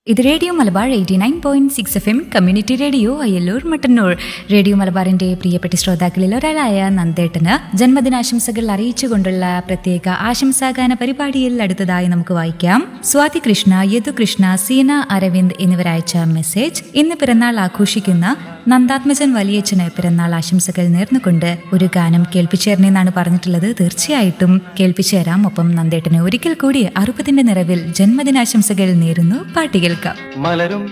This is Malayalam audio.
ഇത് radio Malabar eighty nine point six F M community radio Ayyallur Mattannur radio മലബാറിന്റെ പ്രിയപ്പെട്ട ശ്രോതാക്കളിൽ ഒരാളായ നന്ദേട്ടന് ജന്മദിനാശംസകൾ അറിയിച്ചുകൊണ്ടുള്ള പ്രത്യേക ആശംസാഗാന പരിപാടിയിൽ അടുത്തതായി നമുക്ക് വായിക്കാം സ്വാതി കൃഷ്ണ യദുകൃഷ്ണ സീന അരവിന്ദ് എന്നിവർ അയച്ച മെസ്സേജ് ഇന്ന് പിറന്നാൾ ആഘോഷിക്കുന്ന നന്ദാത്മജൻ വലിയച്ഛന് പിറന്നാൾ ആശംസകൾ നേർന്നുകൊണ്ട് ഒരു ഗാനം കേൾപ്പിച്ചേരണമെന്നാണ് പറഞ്ഞിട്ടുള്ളത് തീർച്ചയായിട്ടും കേൾപ്പിച്ചേരാം ഒപ്പം നന്ദേട്ടന് ഒരിക്കൽ കൂടി അറുപതിന്റെ നിറവിൽ ജന്മദിനാശംസകൾ നേരുന്നു പാട്ട് കേൾക്കാം മലരും